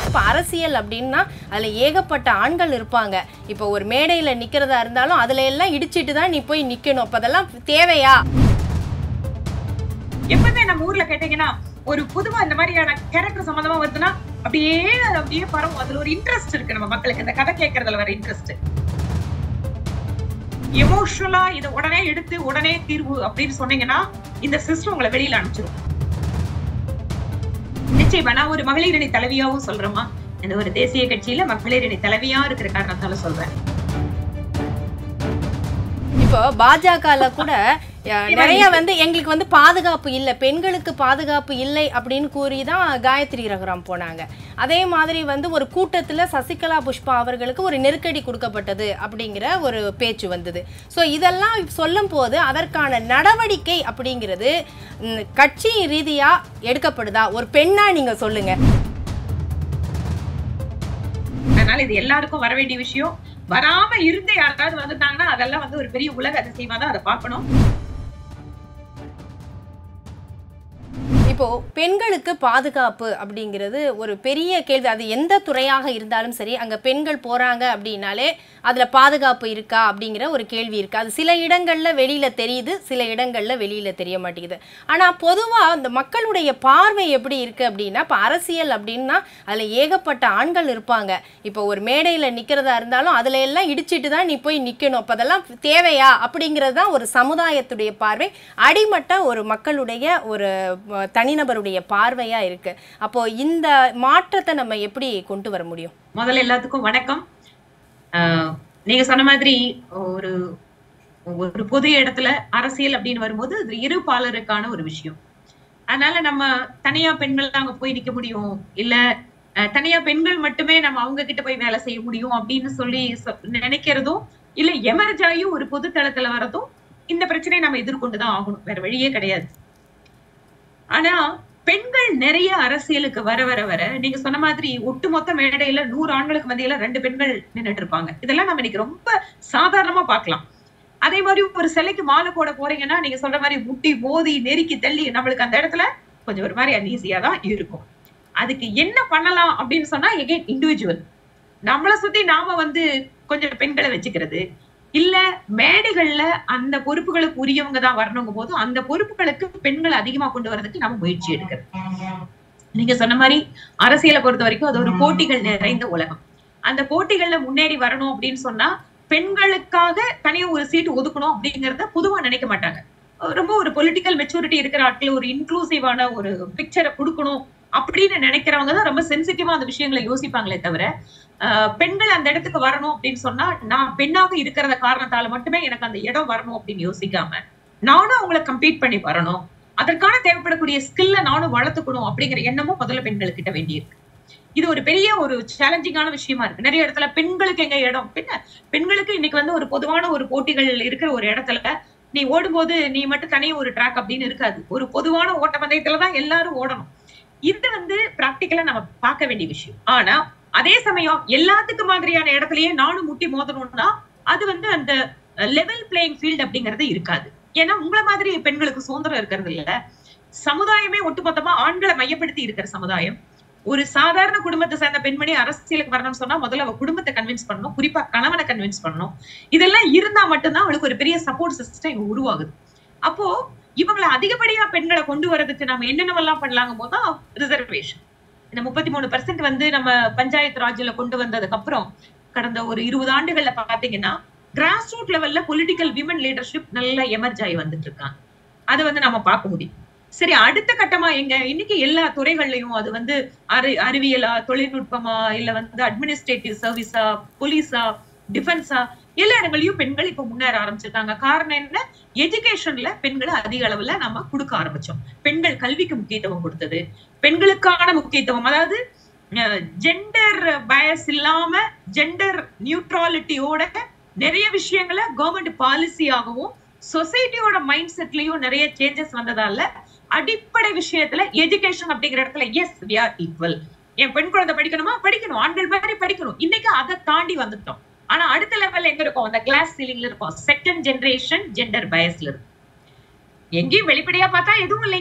இப்போ அரசியல் அப்படின்னா அதில் ஏகப்பட்ட ஆண்கள் இருப்பாங்க இப்போ ஒரு மேடையில் நிற்கிறதா இருந்தாலும் அதில் எல்லாம் இடிச்சிட்டு தான் நீ போய் நிற்கணும் அப்போ அதெல்லாம் தேவையா எப்பவுமே நம்ம ஊர்ல கேட்டீங்கன்னா ஒரு பொதுவா இந்த மாதிரியான கேரக்டர் சம்பந்தமா வருதுன்னா அப்படியே அது அப்படியே பரவும் அதுல ஒரு இன்ட்ரெஸ்ட் இருக்கு நம்ம மக்களுக்கு இந்த கதை கேட்கறதுல வர இன்ட்ரெஸ்ட் எமோஷனலா இதை உடனே எடுத்து உடனே தீர்வு அப்படின்னு சொன்னீங்கன்னா இந்த சிஸ்டம் உங்களை வெளியில அனுப்பிச்சிடும் நிச்சயமா நான் ஒரு மகளிர் அணி தலைவியாவும் சொல்றேமா இந்த ஒரு தேசிய கட்சியில மகளிர் அணி தலைவியா இருக்கிற காரணத்தால சொல்றேன் இப்போ பாஜகல கூட அஹ், நிறைய வந்து எங்களுக்கு வந்து பாதுகாப்பு இல்லை பெண்களுக்கு பாதுகாப்பு இல்லை அப்படின்னு கூறி தான் காயத்ரி ரகுராம் போனாங்க அதே மாதிரி வந்து ஒரு கூட்டத்தில் சசிகலா புஷ்பா அவர்களுக்கு ஒரு நெருக்கடி கொடுக்கப்பட்டது அப்படிங்கிற ஒரு பேச்சு வந்தது ஸோ இதெல்லாம் சொல்லும் போது அதற்கான நடவடிக்கை அப்படிங்கிறது ம், கட்சி ரீதியாக எடுக்கப்படுதா ஒரு பெண்ணா நீங்க சொல்லுங்க அதனால இது எல்லாருக்கும் வர வேண்டிய விஷயம் வராம இருந்து யாராவது வந்துட்டாங்கன்னா அதெல்லாம் வந்து ஒரு பெரிய உலக அதிசயமா தான் அதை பார்க்கணும் இப்போ பெண்களுக்கு பாதுகாப்பு அப்படிங்கிறது ஒரு பெரிய கேள்வி அது எந்த துறையாக இருந்தாலும் சரி அங்க பெண்கள் போறாங்க அப்படின்னாலே அதுல பாதுகாப்பு இருக்கா அப்படிங்கிற ஒரு கேள்வி இருக்கு அது சில இடங்கள்ல வெளியில தெரியுது சில இடங்கள்ல வெளியில தெரிய மாட்டேங்குது ஆனா பொதுவா இந்த மக்களுடைய பார்வை எப்படி இருக்கு அப்படின்னா இப்போ அரசியல் அப்படின்னா அதுல ஏகப்பட்ட ஆண்கள் இருப்பாங்க இப்போ ஒரு மேடையில நிக்கிறதா இருந்தாலும் அதுல எல்லாம் இடிச்சிட்டு தான் நீ போய் நிக்கணும் அப்ப அதெல்லாம் தேவையா அப்படிங்கிறது தான் ஒரு சமுதாயத்துடைய பார்வை அடிமட்ட ஒரு மக்களுடைய ஒரு அஹ், தனிநபருடைய பார்வையா இருக்கு அப்போ இந்த மாற்றத்தை நம்ம எப்படி கொண்டு வர முடியும் முதல்ல எல்லாத்துக்கும் வணக்கம் ஆஹ் நீங்க சொன்ன மாதிரி ஒரு ஒரு பொது இடத்துல அரசியல் அப்படின்னு வரும்போது அது இரு பாலருக்கான ஒரு விஷயம் அதனால நம்ம தனியா பெண்கள் அங்க போய் நிக்க முடியும் இல்ல அஹ், தனியா பெண்கள் மட்டுமே நம்ம அவங்க கிட்ட போய் வேலை செய்ய முடியும் அப்படின்னு சொல்லி சொ- நினைக்கிறதும் இல்ல எமர்ஜ் ஆகி ஒரு பொது தளத்துல வரதும் இந்த பிரச்சனையை நம்ம எதிர்கொண்டுதான் ஆகணும் வேற வழியே கிடையாது ஆனா பெண்கள் நிறைய அரசியலுக்கு வர வர வர நீங்க சொன்ன மாதிரி ஒட்டுமொத்த மேடையில நூறு ஆண்களுக்கு மத்தியில ரெண்டு பெண்கள் நின்னுட்டு இருப்பாங்க இதெல்லாம் நம்ம இன்னைக்கு ரொம்ப சாதாரணமா பார்க்கலாம் அதே மாதிரி ஒரு சிலைக்கு மாலை போட போறீங்கன்னா நீங்க சொல்ற மாதிரி முட்டி மோதி நெருக்கி தள்ளி நம்மளுக்கு அந்த இடத்துல கொஞ்சம் ஒரு மாதிரி அன்ஈஸியா தான் இருக்கும் அதுக்கு என்ன பண்ணலாம் அப்படின்னு சொன்னா எகைன் இண்டிவிஜுவல் நம்மளை சுத்தி நாம வந்து கொஞ்சம் பெண்களை வச்சுக்கிறது இல்ல மேடைகள்ல அந்த பொறுப்புகளுக்கு உரியவங்க தான் வரணுங்கும் போது அந்த பொறுப்புகளுக்கு பெண்களை அதிகமா கொண்டு வரதுக்கு நம்ம முயற்சி எடுக்கிறது நீங்க சொன்ன மாதிரி அரசியலை பொறுத்த வரைக்கும் அது ஒரு போட்டிகள் நிறைந்த உலகம் அந்த போட்டிகள்ல முன்னேறி வரணும் அப்படின்னு சொன்னா பெண்களுக்காக தனியா ஒரு சீட் ஒதுக்கணும் அப்படிங்கறத பொதுவா நினைக்க மாட்டாங்க ரொம்ப ஒரு பொலிட்டிக்கல் மெச்சூரிட்டி இருக்கிற ஆட்கள் ஒரு இன்க்ளூசிவான ஒரு பிக்சரை கொடுக்கணும் அப்படின்னு நினைக்கிறவங்க தான் ரொம்ப சென்சிட்டிவா அந்த விஷயங்களை யோசிப்பாங்களே தவிர ஆஹ் பெண்கள் அந்த இடத்துக்கு வரணும் அப்படின்னு சொன்னா நான் பெண்ணாக இருக்கிறத காரணத்தால மட்டுமே எனக்கு அந்த இடம் வரணும் அப்படின்னு யோசிக்காம நானும் அவங்கள கம்பீட் பண்ணி வரணும் அதற்கான தேவைப்படக்கூடிய ஸ்கில்ல நானும் வளர்த்துக்கணும் அப்படிங்கிற எண்ணமும் முதல்ல பெண்கள் கிட்ட வேண்டியிருக்கு இது ஒரு பெரிய ஒரு சேலஞ்சிங்கான விஷயமா இருக்கு நிறைய இடத்துல பெண்களுக்கு எங்க இடம் பின்ன பெண்களுக்கு இன்னைக்கு வந்து ஒரு பொதுவான ஒரு போட்டிகள் இருக்கிற ஒரு இடத்துல நீ ஓடும்போது நீ மட்டும் தனியே ஒரு ட்ராக் அப்படின்னு இருக்காது ஒரு பொதுவான ஓட்டப்பந்தயத்துல தான் எல்லாரும் ஓடணும் இது வந்து பிராக்டிக்கலா நம்ம பார்க்க வேண்டிய விஷயம் ஆனா அதே சமயம் எல்லாத்துக்கு மாதிரியான இடத்துலயே நானும் முட்டி மோதணும்னா அது வந்து அந்த லெவல் பிளேயிங் ஃபீல்ட் அப்படிங்கிறது இருக்காது ஏன்னா உங்களை மாதிரி பெண்களுக்கு சுதந்திரம் இருக்கிறது இல்ல சமுதாயமே ஒட்டுமொத்தமா ஆண்களை மையப்படுத்தி இருக்கிற சமுதாயம் ஒரு சாதாரண குடும்பத்தை சேர்ந்த பெண்மணி அரசியலுக்கு வரணும்னு சொன்னா முதல்ல அவ குடும்பத்தை கன்வின்ஸ் பண்ணணும் குறிப்பா கணவனை கன்வின்ஸ் பண்ணணும் இதெல்லாம் இருந்தா மட்டும்தான் அவளுக்கு ஒரு பெரிய சப்போர்ட் சிஸ்டம் இங்க உருவாகுது அப்போ இவங்களை அதிகப்படியா பெண்களை கொண்டு வரதுக்கு நம்ம என்னென்னவெல்லாம் பண்ணலாங்கும் போதுதான் ரிசர்வேஷன் இந்த முப்பத்தி மூணு பர்சன்ட் வந்து நம்ம பஞ்சாயத்து ராஜ்ல கொண்டு வந்ததுக்கு அப்புறம் கடந்த ஒரு இருபது ஆண்டுகள்ல பாத்தீங்கன்னா கிராஸ் ரூட் லெவல்ல பொலிட்டிக்கல் விமன் லீடர்ஷிப் நல்லா எமர்ஜ் ஆகி வந்துட்டு இருக்காங்க அதை வந்து நம்ம பார்க்க முடியும் சரி அடுத்த கட்டமா எங்க இன்னைக்கு எல்லா துறைகள்லயும் அது வந்து அறி அறிவியலா தொழில்நுட்பமா இல்ல வந்து அட்மினிஸ்ட்ரேட்டிவ் சர்வீஸா போலீஸா டிஃபென்ஸா எல்லா இடங்களையும் பெண்கள் இப்ப முன்னேற ஆரம்பிச்சிருக்காங்க காரணம் என்ன எஜுகேஷன்ல பெண்களை அதிக அளவுல நம்ம கொடுக்க ஆரம்பிச்சோம் பெண்கள் கல்விக்கு முக்கியத்துவம் கொடுத்தது பெண்களுக்கான முக்கியத்துவம் அதாவது ஜெண்டர் பயஸ் இல்லாம ஜெண்டர் நியூட்ராலிட்டியோட நிறைய விஷயங்களை கவர்மெண்ட் பாலிசியாகவும் சொசைட்டியோட மைண்ட் செட்லயும் நிறைய சேஞ்சஸ் வந்ததால அடிப்படை விஷயத்துல எஜுகேஷன் அப்படிங்கிற இடத்துல எஸ் வி ஆர் ஈக்குவல் என் பெண் குழந்தை படிக்கணுமா படிக்கணும் ஆண்கள் மாதிரி படிக்கணும் இன்னைக்கு அதை தாண்டி வந்துட்டோம் ஆனா அடுத்த லெவல்ல எங்க இருக்கும் அந்த கிளாஸ் சீலிங்ல இருக்கும் செகண்ட் ஜெனரேஷன் ஜெண்டர் பயஸ்ல இருக்கும் எங்கேயும் வெளிப்படையா பார்த்தா எதுவும் இல்லைங்க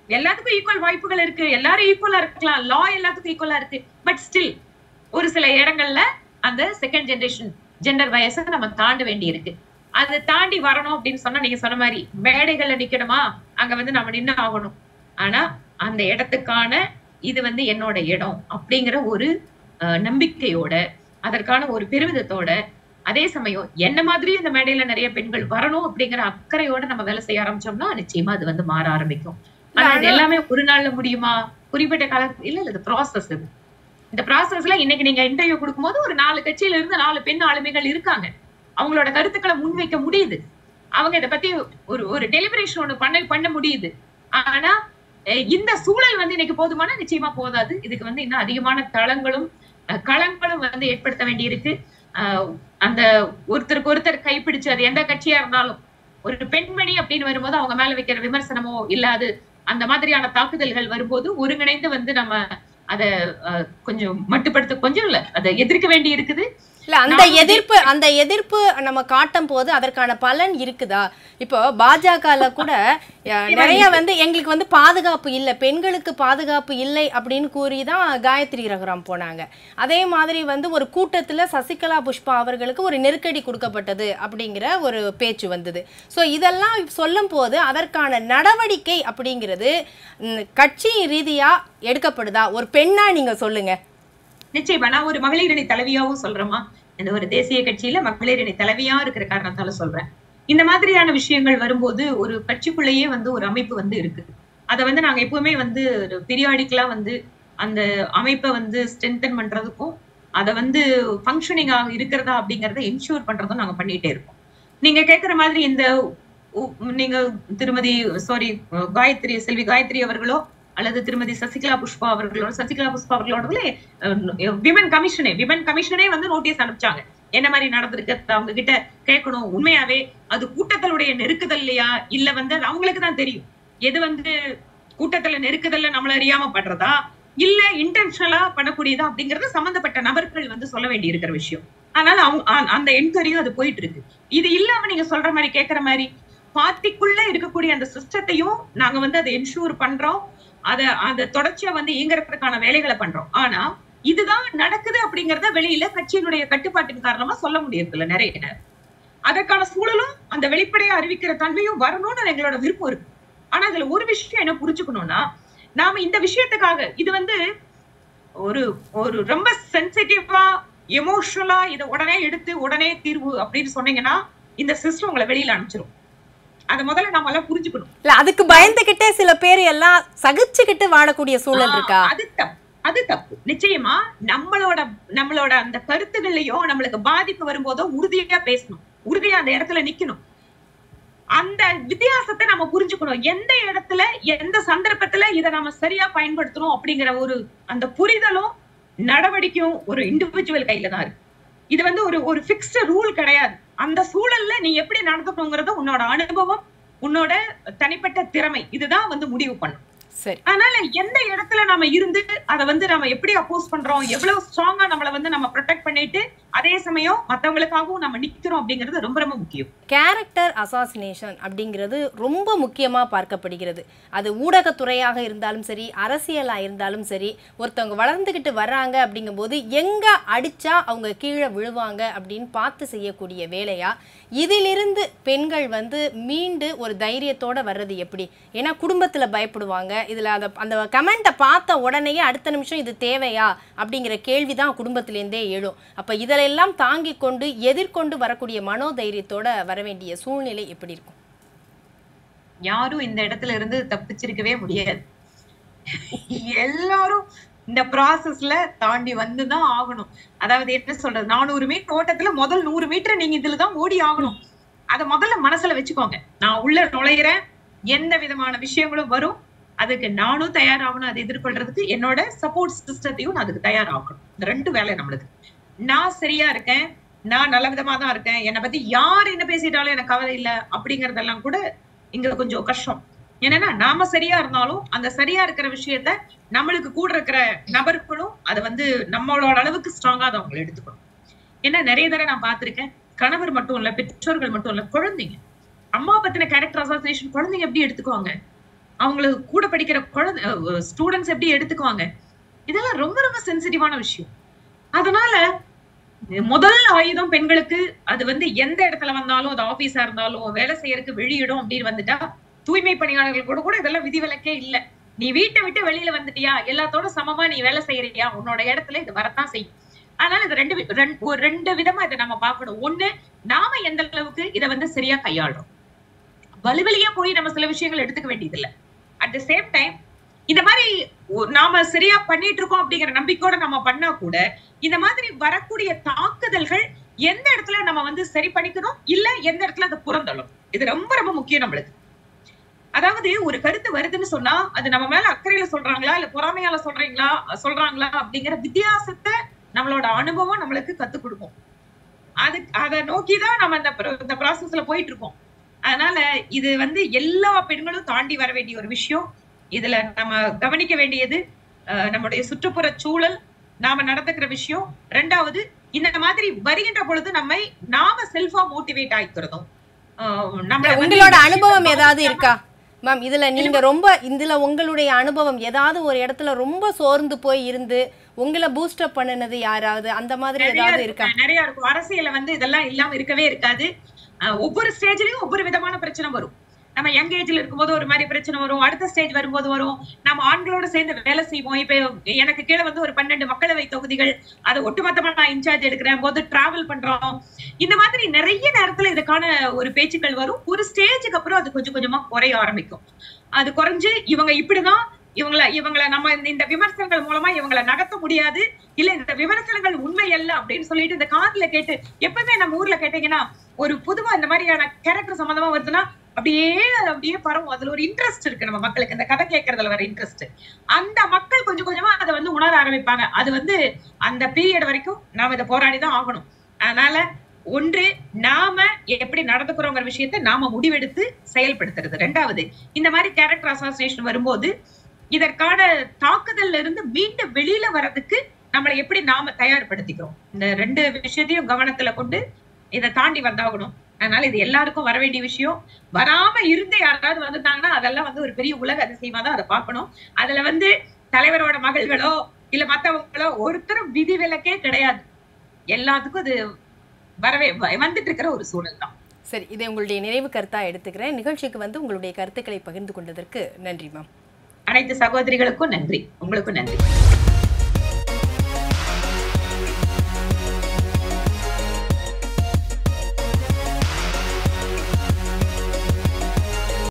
எல்லாத்துக்கும் ஈக்குவல் வாய்ப்புகள் இருக்கு எல்லாரும் ஈக்குவலா இருக்கலாம் லா எல்லாத்துக்கும் ஈக்குவலா இருக்கு பட் ஸ்டில் ஒரு சில இடங்கள்ல அந்த செகண்ட் ஜெனரேஷன் ஜெண்டர் வயசை நம்ம தாண்ட வேண்டி இருக்கு அதை தாண்டி வரணும் அப்படின்னு சொன்னா நீங்க சொன்ன மாதிரி மேடைகள்ல நிக்கணுமா அங்க வந்து நம்ம நின்று ஆகணும் ஆனா அந்த இடத்துக்கான இது வந்து என்னோட இடம் அப்படிங்கிற ஒரு அஹ், நம்பிக்கையோட அதற்கான ஒரு பெருமிதத்தோட அதே சமயம் என்ன மாதிரி இந்த மேடையில நிறைய பெண்கள் வரணும் அப்படிங்கிற அக்கறையோட நம்ம வேலை செய்ய ஆரம்பிச்சோம்னா நிச்சயமா அது வந்து மாற ஆரம்பிக்கும் ஆனா இது ஆனா- எல்லாமே ஒரு நாள்ல முடியுமா குறிப்பிட்ட கால இல்ல இல்ல இது ப்ராசஸ் இது இந்த ப்ராசஸ்ல இன்னைக்கு நீங்க இன்டர்வியூ கொடுக்கும்போது ஒரு நாலு கட்சியில இருந்து நாலு பெண் ஆளுமைகள் இருக்காங்க அவங்களோட கருத்துக்களை முன்வைக்க முடியுது அவங்க இதை பத்தி ஒரு ஒரு டெலிபரேஷன் ஒண்ணு பண்ண பண்ண முடியுது ஆனா அஹ், இந்த சூழல் வந்து இன்னைக்கு போதுமான நிச்சயமா போதாது இதுக்கு வந்து இன்னும் அதிகமான தளங்களும் அஹ், களங்களும் வந்து ஏற்படுத்த வேண்டியிருக்கு அஹ், அந்த ஒருத்தருக்கு ஒருத்தர் கைப்பிடிச்சு அது எந்த கட்சியா இருந்தாலும் ஒரு பெண்மணி அப்படின்னு வரும்போது அவங்க மேல வைக்கிற விமர்சனமோ இல்ல அது அந்த மாதிரியான தாக்குதல்கள் வரும்போது ஒருங்கிணைந்து வந்து நம்ம அத அஹ், கொஞ்சம் மட்டுப்படுத்த கொஞ்சம் இல்ல அதை எதிர்க்க வேண்டி இருக்குது இல்ல அந்த நான் வந்து- எதிர்ப்பு அந்த எதிர்ப்பு நம்ம காட்டும் போது அதற்கான பலன் இருக்குதா இப்போ பாஜகல கூட அஹ், நிறைய வந்து எங்களுக்கு வந்து பாதுகாப்பு இல்லை பெண்களுக்கு பாதுகாப்பு இல்லை அப்படின்னு கூறி தான் காயத்ரி ரகுராம் போனாங்க அதே மாதிரி வந்து ஒரு கூட்டத்துல சசிகலா புஷ்பா அவர்களுக்கு ஒரு நெருக்கடி கொடுக்கப்பட்டது அப்படிங்கிற ஒரு பேச்சு வந்தது ஸோ இதெல்லாம் சொல்லும் போது அதற்கான நடவடிக்கை அப்படிங்கிறது ம், கட்சி ரீதியா எடுக்கப்படுதா ஒரு பெண்ணா நீங்க சொல்லுங்க நிச்சயமா நான் ஒரு மகளிர் அணி தலைவியாவும் சொல்றேமா இந்த ஒரு தேசிய கட்சியில மகளிர் அணி தலைவியா இருக்கிற காரணத்தால சொல்றேன் இந்த மாதிரியான விஷயங்கள் வரும்போது ஒரு கட்சிக்குள்ளேயே வந்து ஒரு அமைப்பு வந்து இருக்கு அதை வந்து நாங்க எப்பவுமே வந்து பீரியாடிக்கலா வந்து அந்த அமைப்பை வந்து ஸ்ட்ரென்தன் பண்றதுக்கும் அதை வந்து ஃபங்க்ஷனிங் ஆக இருக்கிறதா அப்படிங்கறத இன்ஷூர் பண்றதும் நாங்க பண்ணிட்டே இருக்கோம் நீங்க கேக்குற மாதிரி இந்த உ- நீங்க திருமதி சாரி காயத்ரி செல்வி காயத்ரி அவர்களோ அல்லது திருமதி சசிகலா புஷ்பா அவர்களோட சசிகலா புஷ்பா அவர்களோடதுல விமன் கமிஷனே விமன் கமிஷனே வந்து நோட்டீஸ் அனுப்பிச்சாங்க என்ன மாதிரி நடந்திருக்கு அதை அவங்க கிட்ட கேட்கணும் உண்மையாவே அது கூட்டங்களுடைய நெருக்குதல்லையா இல்ல வந்து அது அவங்களுக்கு தான் தெரியும் எது வந்து கூட்டத்துல நெருக்குதல்ல நம்மள அறியாம பண்றதா இல்ல இன்டென்ஷனலா பண்ணக்கூடியதா அப்படிங்கறது சம்பந்தப்பட்ட நபர்கள் வந்து சொல்ல வேண்டி இருக்கிற விஷயம் அதனால அவங்க அ- அந்த என்கொயரியும் அது போயிட்டு இருக்கு இது இல்லாம நீங்க சொல்ற மாதிரி கேக்குற மாதிரி பார்ட்டிக்குள்ள இருக்கக்கூடிய அந்த சிஸ்டத்தையும் நாங்க வந்து அதை என்ஷூர் பண்றோம் அத அந்த தொடர்ச்சியா வந்து இயங்குறதுக்கான வேலைகளை பண்றோம் ஆனா இதுதான் நடக்குது அப்படிங்கறத வெளியில கட்சியினுடைய கட்டுப்பாட்டின் காரணமா சொல்ல முடியறதில்ல நிறைய நேரம் அதற்கான சூழலும் அந்த வெளிப்படையா அறிவிக்கிற தன்மையும் வரணும்னு எங்களோட விருப்பம் இருக்கு ஆனா அதுல ஒரு விஷயம் என்ன புரிஞ்சுக்கணும்னா நாம இந்த விஷயத்துக்காக இது வந்து ஒரு ஒரு ரொம்ப சென்சிட்டிவா எமோஷனலா இதை உடனே எடுத்து உடனே தீர்வு அப்படின்னு சொன்னீங்கன்னா இந்த சிஸ்டம் உங்களை வெளியில அனுப்பிச்சிரும் அதை முதல்ல நாம எல்லாம் புரிஞ்சுக்கணும் இல்ல அதுக்கு பயந்துகிட்டே சில பேர் எல்லாம் சகிச்சுக்கிட்டு வாழக்கூடிய சூழல் இருக்கா அது தப்பு அது தப்பு நிச்சயமா நம்மளோட நம்மளோட அந்த கருத்துகள்லயோ நம்மளுக்கு பாதிப்பு வரும்போதோ உறுதியா பேசணும் உறுதியா அந்த இடத்துல நிக்கணும் அந்த வித்தியாசத்தை நம்ம புரிஞ்சுக்கணும் எந்த இடத்துல எந்த சந்தர்ப்பத்துல இதை நம்ம சரியா பயன்படுத்தணும் அப்படிங்கிற ஒரு அந்த புரிதலும் நடவடிக்கையும் ஒரு இண்டிவிஜுவல் கையில தான் இருக்கு இது வந்து ஒரு ஒரு பிக்ஸ்டு ரூல் கிடையாது அந்த சூழல்ல நீ எப்படி நடந்துக்கணுங்கிறது உன்னோட அனுபவம் உன்னோட தனிப்பட்ட திறமை இதுதான் வந்து முடிவு பண்ணும் சரி அதனால எந்த இடத்துல நாம இருந்து அதை வந்து நம்ம எப்படி அப்போஸ் பண்றோம் எவ்வளவு ஸ்ட்ராங்கா நம்மள வந்து நம்ம ப்ரொடெக்ட் பண்ணிட்டு அதே சமயம் மத்தவங்களுக்காகவும் நம்ம நிக்கிறோம் அப்படிங்கிறது ரொம்ப ரொம்ப முக்கியம் கேரக்டர் அசாசினேஷன் அப்படிங்கிறது ரொம்ப முக்கியமாக பார்க்கப்படுகிறது அது ஊடகத்துறையாக இருந்தாலும் சரி அரசியலாக இருந்தாலும் சரி ஒருத்தவங்க வளர்ந்துக்கிட்டு வர்றாங்க அப்படிங்கும்போது எங்கே அடித்தா அவங்க கீழே விழுவாங்க அப்படின்னு பார்த்து செய்யக்கூடிய வேலையா இதிலிருந்து பெண்கள் வந்து மீண்டு ஒரு தைரியத்தோட வர்றது எப்படி ஏன்னா குடும்பத்தில் பயப்படுவாங்க இதில் அதை அந்த கமெண்ட்டை பார்த்த உடனேயே அடுத்த நிமிஷம் இது தேவையா அப்படிங்கிற கேள்வி தான் குடும்பத்திலேருந்தே எழும் அப்போ இதிலெல்லாம் தாங்கி கொண்டு எதிர்கொண்டு வரக்கூடிய மனோதைரியத்தோட வர வேண்டிய சூழ்நிலை எப்படி இருக்கும் யாரும் இந்த இடத்துல இருந்து தப்பிச்சிருக்கவே முடியாது எல்லாரும் இந்த ப்ராசஸ்ல தாண்டி வந்துதான் ஆகணும் அதாவது என்ன சொல்றது நானூறு மீட்டர் ஓட்டத்துல முதல் நூறு மீட்டர் நீங்க இதுலதான் ஓடி ஆகணும் அத முதல்ல மனசுல வச்சுக்கோங்க நான் உள்ள நுழையிறேன் எந்த விதமான விஷயங்களும் வரும் அதுக்கு நானும் தயாராகணும் அதை எதிர்கொள்றதுக்கு என்னோட சப்போர்ட் சிஸ்டத்தையும் நான் அதுக்கு தயாராகணும் இந்த ரெண்டு வேலை நம்மளுக்கு நான் சரியா இருக்கேன் நான் நல்ல விதமா தான் இருக்கேன் என்னை பத்தி யார் என்ன பேசிட்டாலும் எனக்கு கவலை இல்ல அப்படிங்கறதெல்லாம் கூட இங்க கொஞ்சம் கஷ்டம் என்னன்னா நாம சரியா இருந்தாலும் அந்த சரியா இருக்கிற விஷயத்த நம்மளுக்கு கூட இருக்கிற நபர்களும் அதை வந்து நம்மளோட அளவுக்கு ஸ்ட்ராங்கா அதை அவங்க எடுத்துக்கணும் ஏன்னா நிறைய தடவை நான் பார்த்திருக்கேன் கணவர் மட்டும் இல்ல பெற்றோர்கள் மட்டும் இல்ல குழந்தைங்க அம்மா பத்தின கேரக்டர் அசோசியேஷன் குழந்தைங்க எப்படி எடுத்துக்குவாங்க அவங்களுக்கு கூட படிக்கிற குழந்தை ஸ்டூடெண்ட்ஸ் எப்படி எடுத்துக்குவாங்க இதெல்லாம் ரொம்ப ரொம்ப சென்சிட்டிவான விஷயம் அதனால முதல் ஆயுதம் பெண்களுக்கு அது வந்து எந்த இடத்துல வந்தாலும் அது ஆபீஸா இருந்தாலும் வேலை செய்யறதுக்கு வெளியிடும் அப்படின்னு வந்துட்டா தூய்மை பணியாளர்கள் கூட கூட இதெல்லாம் விதிவிலக்கே இல்ல நீ வீட்டை விட்டு வெளியில வந்துட்டியா எல்லாத்தோட சமமா நீ வேலை செய்யறியா உன்னோட இடத்துல இது வரத்தான் செய்யும் அதனால இது ரெண்டு வி- ரெண்டு- ஒரு ரெண்டு விதமா இதை நம்ம பார்க்கணும் ஒண்ணு நாம எந்த அளவுக்கு இதை வந்து சரியா கையாளுறோம் வலுவலியா போய் நம்ம சில விஷயங்கள் எடுத்துக்க வேண்டியது இல்ல அட் த சேம் டைம் இந்த மாதிரி ஒ- நாம சரியா பண்ணிட்டு இருக்கோம் அப்படிங்கிற நம்பிக்கையோட நம்ம பண்ணா கூட இந்த மாதிரி வரக்கூடிய தாக்குதல்கள் எந்த இடத்துல நம்ம வந்து சரி பண்ணிக்கணும் இல்ல எந்த இடத்துல அதை புறந்தள்ளும் இது ரொம்ப ரொம்ப முக்கியம் நம்மளுக்கு அதாவது ஒரு கருத்து வருதுன்னு சொன்னா அது நம்ம மேல அக்கறையில சொல்றாங்களா இல்ல பொறாமையால சொல்றீங்களா சொல்றாங்களா அப்படிங்கிற வித்தியாசத்தை நம்மளோட அனுபவம் நம்மளுக்கு கத்து கொடுக்கும் அது அதை நோக்கிதான் நம்ம இந்த pro- இந்த ப்ராசஸ்ல போயிட்டு இருக்கோம் அதனால இது வந்து எல்லா பெண்களும் தாண்டி வர வேண்டிய ஒரு விஷயம் இதுல நம்ம கவனிக்க வேண்டியது அஹ், நம்முடைய சுற்றுப்புற சூழல் நாம நடந்துக்கிற விஷயம் ரெண்டாவது இந்த மாதிரி வருகின்ற பொழுது நம்மை நாம செல்ஃபா மோட்டிவேட் ஆயிக்கிறதும் அஹ், நம்மள வந்து உங்களோட இந்த அனுபவம் விஷயத்தை ஏதாவது இருக்கா மேம் இதுல நீங்க ரொம்ப இதுல உங்களுடைய அனுபவம் ஏதாவது ஒரு இடத்துல ரொம்ப சோர்ந்து போய் இருந்து உங்களை பூஸ்டப் பண்ணுனது யாராவது அந்த மாதிரி நிறைய ஏதாவது இருக்கும். இருக்கா நிறைய இருக்கும் அரசியல்ல வந்து இதெல்லாம் இல்லாம இருக்கவே இருக்காது அஹ் ஒவ்வொரு ஸ்டேஜ்லயும் ஒவ்வொரு விதமான பிரச்சனை வரும் நம்ம யங் ஏஜ்ல இருக்கும்போது ஒரு மாதிரி பிரச்சனை வரும் அடுத்த ஸ்டேஜ் வரும்போது வரும் நம்ம ஆண்களோட சேர்ந்து வேலை செய்வோம் இப்ப எனக்கு கீழே வந்து ஒரு பன்னெண்டு மக்களவை தொகுதிகள் அதை ஒட்டுமொத்தமா நான் இன்சார்ஜ் எடுக்கிறேன் போது டிராவல் பண்றோம் இந்த மாதிரி நிறைய நேரத்துல இதுக்கான ஒரு பேச்சுக்கள் வரும் ஒரு ஸ்டேஜுக்கு அப்புறம் அது கொஞ்சம் கொஞ்சமா குறைய ஆரம்பிக்கும் அது குறைஞ்சு இவங்க இப்படிதான் இவங்கள இவங்கள நம்ம இந்த- இந்த விமர்சனங்கள் மூலமா இவங்கள நகர்த்த முடியாது இல்ல இந்த விமர்சனங்கள் உண்மை அல்ல அப்படின்னு சொல்லிட்டு இந்த காதுல கேட்டு எப்பவுமே நம்ம ஊர்ல கேட்டீங்கன்னா ஒரு பொதுவா இந்த மாதிரியான கேரக்டர் சம்பந்தமா வருதுன்னா அப்படியே அது அப்படியே பரவும் அதுல ஒரு இன்ட்ரெஸ்ட் இருக்கு நம்ம மக்களுக்கு இந்த கதை கேட்கறதுல வர இன்ட்ரெஸ்ட் அந்த மக்கள் கொஞ்சம் கொஞ்சமா அதை வந்து உணர ஆரம்பிப்பாங்க அது வந்து அந்த பீரியட் வரைக்கும் நாம இதை போராடிதான் ஆகணும் அதனால ஒன்று நாம எப்படி நடந்துக்கிறோங்கிற விஷயத்தை நாம முடிவெடுத்து செயல்படுத்துறது ரெண்டாவது இந்த மாதிரி கேரக்டர் அசோசியேஷன் வரும்போது இதற்கான தாக்குதல்ல இருந்து மீண்டும் வெளியில வர்றதுக்கு நம்மளை எப்படி நாம தயார்படுத்திக்கிறோம் இந்த ரெண்டு விஷயத்தையும் கவனத்துல கொண்டு இதை தாண்டி வந்தாகணும் அதனால இது எல்லாருக்கும் வர வேண்டிய விஷயம் வராம இருந்து யாராவது வந்துட்டாங்கன்னா அதெல்லாம் வந்து ஒரு பெரிய உலக அதிசயமா தான் அதை பார்க்கணும் அதுல வந்து தலைவரோட மகள்களோ இல்ல மத்தவங்களோ ஒருத்தரும் விதிவிலக்கே கிடையாது எல்லாத்துக்கும் அது வரவே வ- வந்துட்டு இருக்கிற ஒரு சூழல் தான் சரி இதை உங்களுடைய நிறைவு கருத்தா எடுத்துக்கிறேன் நிகழ்ச்சிக்கு வந்து உங்களுடைய கருத்துக்களை பகிர்ந்து கொண்டதற்கு நன்றி மேம் அனைத்து சகோதரிகளுக்கும் நன்றி உங்களுக்கும் நன்றி